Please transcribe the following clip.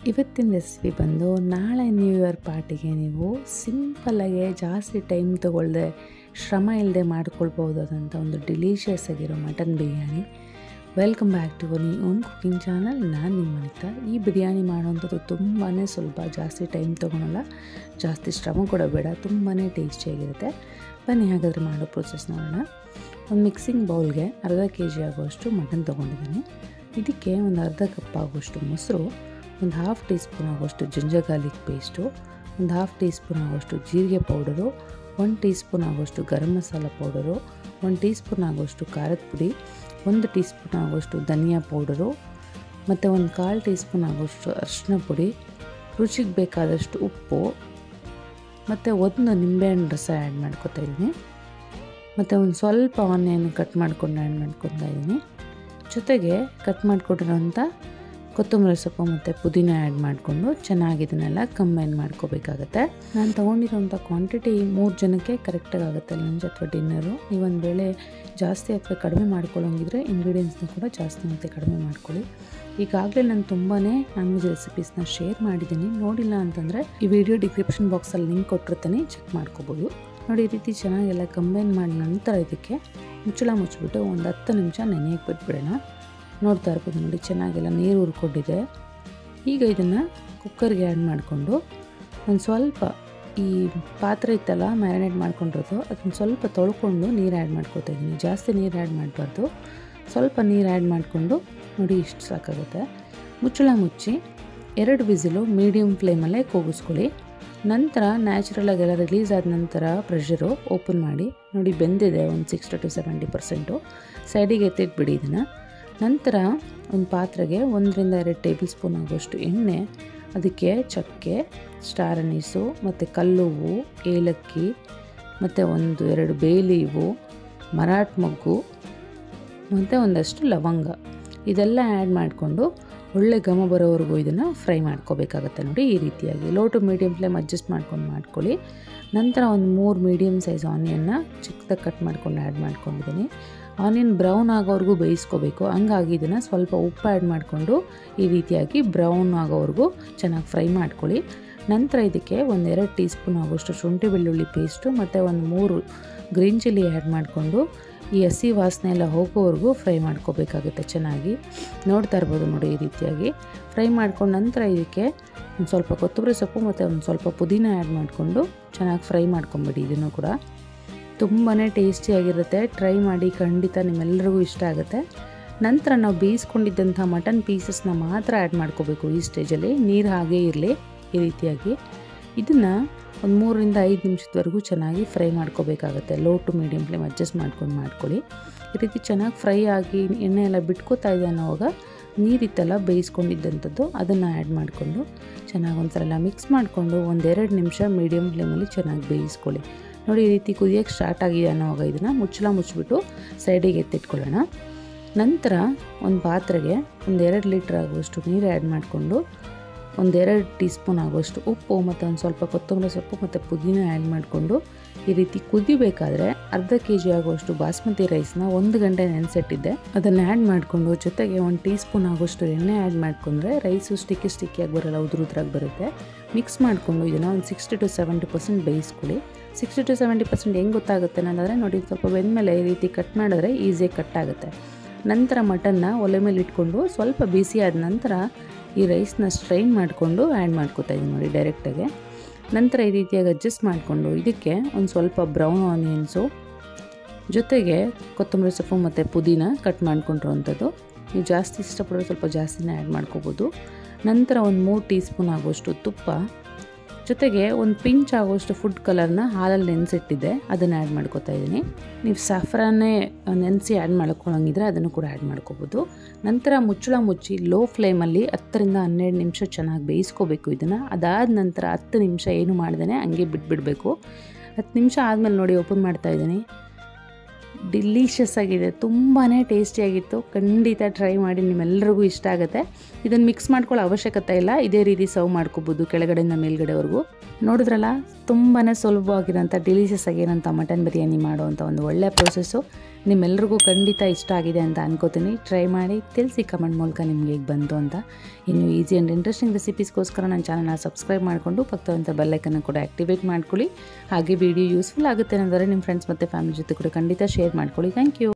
ಇವತ್ತಿನ ರೆಸಿಪಿ ಬಂದು ನಾಳೆ ನ್ಯೂ ಇಯರ್ ಪಾರ್ಟಿಗೆ ನೀವು ಸಿಂಪಲ್ಲಾಗಿ ಜಾಸ್ತಿ ಟೈಮ್ ತೊಗೊಳ್ದೆ ಶ್ರಮ ಇಲ್ಲದೆ ಮಾಡ್ಕೊಳ್ಬೋದಾದಂಥ ಒಂದು ಡಿಲೀಷಿಯಸ್ ಆಗಿರೋ mutton biryani welcome back to ಒನಿ ಓಮ್ ಕುಕಿಂಗ್ ಚಾನಲ್ ನಾನು ನಿಮ್ಮ ಅನಿತಾ ಈ ಬಿರಿಯಾನಿ ಮಾಡುವಂಥದ್ದು ತುಂಬಾ ಸ್ವಲ್ಪ ಜಾಸ್ತಿ ಟೈಮ್ ತೊಗೊಳಲ್ಲ ಜಾಸ್ತಿ ಶ್ರಮ ಕೂಡ ಬೇಡ ತುಂಬಾ ಟೇಸ್ಟಿಯಾಗಿರುತ್ತೆ ಬನ್ನಿ ಹಾಗಾದರೆ ಮಾಡೋ ಪ್ರೊಸೆಸ್ ನೋಡೋಣ ಒಂದು ಮಿಕ್ಸಿಂಗ್ ಬೌಲ್ಗೆ ಅರ್ಧ ಕೆ ಜಿ ಆಗುವಷ್ಟು ಮಟನ್ ತೊಗೊಂಡಿದ್ದೀನಿ ಇದಕ್ಕೆ ಒಂದು ಅರ್ಧ ಕಪ್ ಆಗುವಷ್ಟು ಮೊಸರು ಒಂದು ಹಾಫ್ ಟೀ ಸ್ಪೂನ್ ಆಗುವಷ್ಟು ಜಿಂಜರ್ ಗಾರ್ಲಿಕ್ ಪೇಸ್ಟು ಒಂದು ಹಾಫ್ ಟೀ ಸ್ಪೂನ್ ಆಗುವಷ್ಟು ಜೀರಿಗೆ ಪೌಡರು ಒಂದು ಟೀ ಸ್ಪೂನ್ ಆಗುವಷ್ಟು ಗರಂ ಮಸಾಲ ಪೌಡರು ಒಂದು ಟೀ ಸ್ಪೂನ್ ಆಗುವಷ್ಟು ಖಾರದ ಪುಡಿ ಒಂದು ಟೀ ಸ್ಪೂನ್ ಆಗುವಷ್ಟು ಧನಿಯಾ ಪೌಡರು ಮತ್ತು ಒಂದು ಕಾಲು ಟೀ ಸ್ಪೂನ್ ಆಗುವಷ್ಟು ಅರಿಶಿನ ಪುಡಿ ರುಚಿಗೆ ಬೇಕಾದಷ್ಟು ಉಪ್ಪು ಮತ್ತು ಒಂದು ನಿಂಬೆಹಣ್ಣು ರಸ ಆ್ಯಡ್ ಮಾಡ್ಕೊತಾ ಇದ್ದೀನಿ ಮತ್ತು ಒಂದು ಸ್ವಲ್ಪ ಆನಿಯನ್ ಕಟ್ ಮಾಡ್ಕೊಂಡು ಆ್ಯಡ್ ಮಾಡ್ಕೊತಾ ಇದ್ದೀನಿ ಜೊತೆಗೆ ಕಟ್ ಮಾಡಿಕೊಟ್ಟಿರೋಂಥ ಕೊತ್ತಂಬರಿ ಸೊಪ್ಪು ಮತ್ತು ಪುದೀನ ಆ್ಯಡ್ ಮಾಡಿಕೊಂಡು ಚೆನ್ನಾಗಿ ಇದನ್ನೆಲ್ಲ ಕಂಬೈನ್ ಮಾಡ್ಕೋಬೇಕಾಗತ್ತೆ ನಾನು ತೊಗೊಂಡಿರೋಂಥ ಕ್ವಾಂಟಿಟಿ ಮೂರು ಜನಕ್ಕೆ ಕರೆಕ್ಟಾಗಿ ಆಗುತ್ತೆ ಲಂಚ್ ಅಥವಾ ಡಿನ್ನರು ನೀವೊಂದು ವೇಳೆ ಜಾಸ್ತಿ ಅಥವಾ ಕಡಿಮೆ ಮಾಡ್ಕೊಳ್ಳೋಂಗಿದ್ರೆ ಇಂಗ್ರೀಡಿಯೆಂಟ್ಸ್ನ ಕೂಡ ಜಾಸ್ತಿ ಮತ್ತು ಕಡಿಮೆ ಮಾಡ್ಕೊಳ್ಳಿ ಈಗಾಗಲೇ ನಾನು ತುಂಬಾ ನಾನ್ ವೆಜ್ ರೆಸಿಪೀಸ್ನ ಶೇರ್ ಮಾಡಿದ್ದೀನಿ ನೋಡಿಲ್ಲ ಅಂತಂದರೆ ಈ ವಿಡಿಯೋ ಡಿಸ್ಕ್ರಿಪ್ಷನ್ ಬಾಕ್ಸಲ್ಲಿ ಲಿಂಕ್ ಕೊಟ್ಟಿರ್ತೀನಿ ಚೆಕ್ ಮಾಡ್ಕೋಬೋದು ನೋಡಿ ಈ ರೀತಿ ಚೆನ್ನಾಗೆಲ್ಲ ಕಂಬೈನ್ ಮಾಡಿದ ನಂತರ ಇದಕ್ಕೆ ಮುಚ್ಚಳ ಮುಚ್ಚಿಬಿಟ್ಟು ಒಂದು ಹತ್ತು ನಿಮಿಷ ನೆನೆಯಕ್ಕೆ ಬಿಟ್ಬಿಡೋಣ ನೋಡ್ತಾ ಇರ್ಬೋದು ನೋಡಿ ಚೆನ್ನಾಗೆಲ್ಲ ನೀರು ಹುರ್ಕೊಂಡಿದೆ ಈಗ ಇದನ್ನು ಕುಕ್ಕರ್ಗೆ ಆ್ಯಡ್ ಮಾಡಿಕೊಂಡು ಒಂದು ಸ್ವಲ್ಪ ಈ ಪಾತ್ರೆ ಇತ್ತಲ್ಲ ಮ್ಯಾರಿನೇಟ್ ಮಾಡ್ಕೊಂಡಿರೋದು ಅದನ್ನು ಸ್ವಲ್ಪ ತೊಳ್ಕೊಂಡು ನೀರು ಆ್ಯಡ್ ಮಾಡ್ಕೊತಾ ಇದ್ದೀನಿ ಜಾಸ್ತಿ ನೀರು ಆ್ಯಡ್ ಮಾಡಬಾರ್ದು ಸ್ವಲ್ಪ ನೀರು ಆ್ಯಡ್ ಮಾಡಿಕೊಂಡು ನೋಡಿ ಇಷ್ಟು ಸಾಕಾಗುತ್ತೆ ಮುಚ್ಚಳ ಮುಚ್ಚಿ ಎರಡು ವಿಸಿಲು ಮೀಡಿಯಮ್ ಫ್ಲೇಮಲ್ಲೇ ಕೂಗಿಸ್ಕೊಳ್ಳಿ ನಂತರ ನ್ಯಾಚುರಲಾಗೆಲ್ಲ ರಿಲೀಸ್ ಆದ ನಂತರ ಪ್ರೆಷರು ಓಪನ್ ಮಾಡಿ ನೋಡಿ ಬೆಂದಿದೆ ಒಂದು ಸಿಕ್ಸ್ಟಿ ಟು ಸೆವೆಂಟಿ ಪರ್ಸೆಂಟು ಸೈಡಿಗೆ ಎತ್ತಿಟ್ಬಿಡಿ ಇದನ್ನು ನಂತರ ಒಂದು ಪಾತ್ರೆಗೆ ಒಂದರಿಂದ ಎರಡು ಟೇಬಲ್ ಸ್ಪೂನ್ ಆಗುವಷ್ಟು ಎಣ್ಣೆ ಅದಕ್ಕೆ ಚಕ್ಕೆ ಸ್ಟಾರ್ ಅನೀಸು ಮತ್ತು ಕಲ್ಲುವು ಏಲಕ್ಕಿ ಮತ್ತು ಒಂದು ಎರಡು ಬೇಲೀವು ಮರಾಠ ಮೊಗ್ಗು ಮತ್ತು ಒಂದಷ್ಟು ಲವಂಗ ಇದೆಲ್ಲ ಆ್ಯಡ್ ಮಾಡಿಕೊಂಡು ಒಳ್ಳೆ ಘಮ ಬರೋವರೆಗೂ ಇದನ್ನು ಫ್ರೈ ಮಾಡ್ಕೋಬೇಕಾಗತ್ತೆ ನೋಡಿ ಈ ರೀತಿಯಾಗಿ low to medium flame adjust ಮಾಡ್ಕೊಂಡು ಮಾಡ್ಕೊಳ್ಳಿ ನಂತರ ಒಂದು ಮೂರು ಮೀಡಿಯಮ್ ಸೈಜ್ ಆನಿಯನ್ನ ಚಿಕ್ಕದಾಗಿ ಕಟ್ ಮಾಡ್ಕೊಂಡು ಆ್ಯಡ್ ಮಾಡ್ಕೊಂಡಿದ್ದೀನಿ ಆನಿಯನ್ ಬ್ರೌನ್ ಆಗೋವರೆಗೂ ಬೇಯಿಸ್ಕೋಬೇಕು ಹಂಗಾಗಿ ಇದನ್ನು ಸ್ವಲ್ಪ ಉಪ್ಪು ಆ್ಯಡ್ ಮಾಡಿಕೊಂಡು ಈ ರೀತಿಯಾಗಿ ಬ್ರೌನ್ ಆಗೋವರೆಗೂ ಚೆನ್ನಾಗಿ ಫ್ರೈ ಮಾಡ್ಕೊಳ್ಳಿ ನಂತರ ಇದಕ್ಕೆ ಒಂದೆರಡು ಟೀ ಸ್ಪೂನ್ ಆಗೋಷ್ಟು ಶುಂಠಿ ಬೆಳ್ಳುಳ್ಳಿ ಪೇಸ್ಟು ಮತ್ತು ಒಂದು ಮೂರು ಗ್ರೀನ್ ಚಿಲ್ಲಿ ಆ್ಯಡ್ ಮಾಡಿಕೊಂಡು ಈ ಹಸಿ ವಾಸನೆ ಎಲ್ಲ ಹೋಗೋವರೆಗೂ ಫ್ರೈ ಮಾಡ್ಕೋಬೇಕಾಗುತ್ತೆ ಚೆನ್ನಾಗಿ ನೋಡ್ತಾ ಇರ್ಬೋದು ನೋಡಿ ಈ ರೀತಿಯಾಗಿ ಫ್ರೈ ಮಾಡ್ಕೊಂಡು ನಂತರ ಇದಕ್ಕೆ ಒಂದು ಸ್ವಲ್ಪ ಕೊತ್ತಂಬರಿ ಸೊಪ್ಪು ಮತ್ತು ಒಂದು ಸ್ವಲ್ಪ ಪುದೀನ ಆ್ಯಡ್ ಮಾಡಿಕೊಂಡು ಚೆನ್ನಾಗಿ ಫ್ರೈ ಮಾಡ್ಕೊಂಬಿಡಿ ಇದನ್ನು ಕೂಡ ತುಂಬಾ ಟೇಸ್ಟಿಯಾಗಿರುತ್ತೆ ಟ್ರೈ ಮಾಡಿ ಖಂಡಿತ ನಿಮ್ಮೆಲ್ಲರಿಗೂ ಇಷ್ಟ ಆಗುತ್ತೆ ನಂತರ ನಾವು ಬೇಯಿಸ್ಕೊಂಡಿದ್ದಂಥ ಮಟನ್ ಪೀಸಸ್ನ ಮಾತ್ರ ಆ್ಯಡ್ ಮಾಡ್ಕೋಬೇಕು ಈ ಸ್ಟೇಜಲ್ಲಿ ನೀರು ಹಾಗೇ ಇರಲಿ ಈ ರೀತಿಯಾಗಿ ಇದನ್ನು ಒಂದು ಮೂರರಿಂದ ಐದು ನಿಮಿಷದವರೆಗೂ ಚೆನ್ನಾಗಿ ಫ್ರೈ ಮಾಡ್ಕೋಬೇಕಾಗತ್ತೆ low to medium flame adjust ಮಾಡ್ಕೊಂಡು ಮಾಡ್ಕೊಳ್ಳಿ ಈ ರೀತಿ ಚೆನ್ನಾಗಿ ಫ್ರೈ ಆಗಿ ಎಣ್ಣೆ ಎಲ್ಲ ಬಿಟ್ಕೋತಾ ಇದೆ ಅನ್ನೋವಾಗ ನೀರಿತ್ತಲ್ಲ ಬೇಯಿಸ್ಕೊಂಡಿದ್ದಂಥದ್ದು ಅದನ್ನು ಆ್ಯಡ್ ಮಾಡಿಕೊಂಡು ಚೆನ್ನಾಗಿ ಒಂದ್ಸಲ ಮಿಕ್ಸ್ ಮಾಡಿಕೊಂಡು ಒಂದೆರಡು ನಿಮಿಷ ಮೀಡಿಯಮ್ ಫ್ಲೇಮಲ್ಲಿ ಚೆನ್ನಾಗಿ ಬೇಯಿಸ್ಕೊಳ್ಳಿ ನೋಡಿ ಈ ರೀತಿ ಕುದಿಯೋಕ್ಕೆ ಸ್ಟಾರ್ಟ್ ಆಗಿದೆ ಅನ್ನೋವಾಗ ಇದನ್ನು ಮುಚ್ಚಳ ಮುಚ್ಚಿಬಿಟ್ಟು ಸೈಡಿಗೆ ಎತ್ತಿಟ್ಕೊಳ್ಳೋಣ ನಂತರ ಒಂದು ಪಾತ್ರೆಗೆ ಒಂದೆರಡು ಲೀಟ್ರ್ ಆಗುವಷ್ಟು ನೀರು ಆ್ಯಡ್ ಮಾಡಿಕೊಂಡು ಒಂದೆರಡು ಟೀ ಸ್ಪೂನ್ ಆಗುವಷ್ಟು ಉಪ್ಪು ಮತ್ತು ಒಂದು ಸ್ವಲ್ಪ ಕೊತ್ತಂಬರಿ ಸೊಪ್ಪು ಮತ್ತು ಪುದೀನ ಆ್ಯಡ್ ಮಾಡಿಕೊಂಡು ಈ ರೀತಿ ಕುದಿಬೇಕಾದ್ರೆ ಅರ್ಧ ಕೆ ಜಿ ಆಗುವಷ್ಟು ಬಾಸ್ಮತಿ ರೈಸ್ನ ಒಂದು ಗಂಟೆ ನೆನೆಸಿಟ್ಟಿದ್ದೆ ಅದನ್ನು ಆ್ಯಡ್ ಮಾಡಿಕೊಂಡು ಜೊತೆಗೆ ಒಂದು ಟೀ ಸ್ಪೂನ್ ಆಗುವಷ್ಟು ಎಣ್ಣೆ ಆ್ಯಡ್ ಮಾಡಿಕೊಂಡ್ರೆ ರೈಸು ಸ್ಟಿಕ್ಕಿ ಸ್ಟಿಕ್ಕಿಯಾಗಿ ಬರಲ್ಲ ಉದುರು ಉದ್ರಾಗಿ ಬರುತ್ತೆ ಮಿಕ್ಸ್ ಮಾಡಿಕೊಂಡು ಇದನ್ನು ಒಂದು ಸಿಕ್ಸ್ಟಿ ಟು ಸೆವೆಂಟಿ ಪರ್ಸೆಂಟ್ ಬೇಯಿಸ್ಕೊಳ್ಳಿ ಸಿಕ್ಸ್ಟಿ ಟು ಸೆವೆಂಟಿ ಪರ್ಸೆಂಟ್ ಹೆಂಗೆ ಗೊತ್ತಾಗುತ್ತೆ ಅನ್ನೋದಾದರೆ ನೋಡಿ ಸ್ವಲ್ಪ ಬೆಂದಮೇಲೆ ಈ ರೀತಿ ಕಟ್ ಮಾಡಿದ್ರೆ ಈಸಿಯಾಗಿ ಕಟ್ ಆಗುತ್ತೆ ನಂತರ ಮಟನ್ನ ಒಲೆ ಮೇಲೆ ಇಟ್ಕೊಂಡು ಸ್ವಲ್ಪ ಬಿಸಿ ಆದ ನಂತರ ಈ ರೈಸ್ನ ಸ್ಟ್ರೈನ್ ಮಾಡಿಕೊಂಡು ಆ್ಯಡ್ ಮಾಡ್ಕೋತಾ ಇದ್ದೀನಿ ನೋಡಿ ಡೈರೆಕ್ಟಾಗೆ ನಂತರ ಈ ರೀತಿಯಾಗಿ ಅಡ್ಜಸ್ಟ್ ಮಾಡಿಕೊಂಡು ಇದಕ್ಕೆ ಒಂದು ಸ್ವಲ್ಪ ಬ್ರೌನ್ ಆನಿಯನ್ಸು ಜೊತೆಗೆ ಕೊತ್ತಂಬರಿ ಸೊಪ್ಪು ಮತ್ತು ಪುದೀನ ಕಟ್ ಮಾಡ್ಕೊಂಡಿರೋವಂಥದ್ದು ನೀವು ಜಾಸ್ತಿ ಇಷ್ಟಪಡೋದು ಸ್ವಲ್ಪ ಜಾಸ್ತಿನೇ ಆ್ಯಡ್ ಮಾಡ್ಕೋಬೋದು ನಂತರ ಒಂದು ಮೂರು ಟೀ ಸ್ಪೂನ್ ಆಗುವಷ್ಟು ತುಪ್ಪ ಜೊತೆಗೆ ಒಂದು ಪಿಂಚ್ ಆಗುವಷ್ಟು ಫುಡ್ ಕಲರ್ನ ಹಾಲಲ್ಲಿ ನೆನೆಸಿಟ್ಟಿದ್ದೆ ಅದನ್ನು ಆ್ಯಡ್ ಮಾಡ್ಕೋತಾ ಇದ್ದೀನಿ ನೀವು ಸಾಫ್ರಾನೇ ನೆನೆಸಿ ಆ್ಯಡ್ ಮಾಡ್ಕೊಳ್ಳೋಂಗಿದ್ರೆ ಅದನ್ನು ಕೂಡ ಆ್ಯಡ್ ಮಾಡ್ಕೋಬೋದು ನಂತರ ಮುಚ್ಚಳ ಮುಚ್ಚಿ ಲೋ ಫ್ಲೇಮಲ್ಲಿ ಹತ್ತರಿಂದ ಹನ್ನೆರಡು ನಿಮಿಷ ಚೆನ್ನಾಗಿ ಬೇಯಿಸ್ಕೋಬೇಕು ಇದನ್ನು ಅದಾದ ನಂತರ ಹತ್ತು ನಿಮಿಷ ಏನು ಮಾಡ್ದೇ ಹಂಗೆ ಬಿಟ್ಬಿಡಬೇಕು ಹತ್ತು ನಿಮಿಷ ಆದಮೇಲೆ ನೋಡಿ ಓಪನ್ ಮಾಡ್ತಾ ಇದ್ದೀನಿ ಡಿಲೀಷಿಯಸ್ ಆಗಿದೆ ತುಂಬಾ ಟೇಸ್ಟಿಯಾಗಿತ್ತು ಖಂಡಿತ ಟ್ರೈ ಮಾಡಿ ನಿಮ್ಮೆಲ್ಲರಿಗೂ ಇಷ್ಟ ಆಗುತ್ತೆ ಇದನ್ನು ಮಿಕ್ಸ್ ಮಾಡ್ಕೊಳ್ಳೋ ಅವಶ್ಯಕತೆ ಇಲ್ಲ ಇದೇ ರೀತಿ ಸರ್ವ್ ಮಾಡ್ಕೋಬೋದು ಕೆಳಗಡೆಯಿಂದ ಮೇಲ್ಗಡೆವರೆಗೂ ನೋಡಿದ್ರಲ್ಲ ತುಂಬಾ ಸುಲಭವಾಗಿರೋಂಥ ಡಿಲಿಷಿಯಸ್ ಆಗಿರೋಂಥ ಮಟನ್ ಬಿರಿಯಾನಿ ಮಾಡೋವಂಥ ಒಂದು ಒಳ್ಳೆಯ ಪ್ರೊಸೆಸ್ಸು ನಿಮ್ಮೆಲ್ರಿಗೂ ಖಂಡಿತ ಇಷ್ಟ ಆಗಿದೆ ಅಂತ ಅನ್ಕೋತೀನಿ ಟ್ರೈ ಮಾಡಿ ತಿಳಿಸಿ ಕಮೆಂಟ್ ಮೂಲಕ ನಿಮಗೆ ಹೇಗೆ ಬಂತು ಅಂತ ಇನ್ನು ಈಸಿ ಆ್ಯಂಡ್ ಇಂಟ್ರೆಸ್ಟಿಂಗ್ ರೆಸಿಪೀಸ್ಗೋಸ್ಕರ ನನ್ನ ಚಾನಲ್ನ ಸಬ್ಸ್ಕ್ರೈಬ್ ಮಾಡಿಕೊಂಡು ಪಕ್ಕದಂಥ ಬೆಲ್ಲೈಕನ್ನು ಕೂಡ ಆ್ಯಕ್ಟಿವೇಟ್ ಮಾಡ್ಕೊಳ್ಳಿ ಹಾಗೆ ವಿಡಿಯೋ ಯೂಸ್ಫುಲ್ ಆಗುತ್ತೆ ಅನ್ನೋದಾದ್ರೆ ನಿಮ್ಮ ಫ್ರೆಂಡ್ಸ್ ಮತ್ತು ಫ್ಯಾಮಿಲಿ ಜೊತೆ ಕೂಡ ಖಂಡಿತ ಶೇರ್ ಮಾಡ್ಕೊಳ್ಳಿ ಥ್ಯಾಂಕ್ ಯು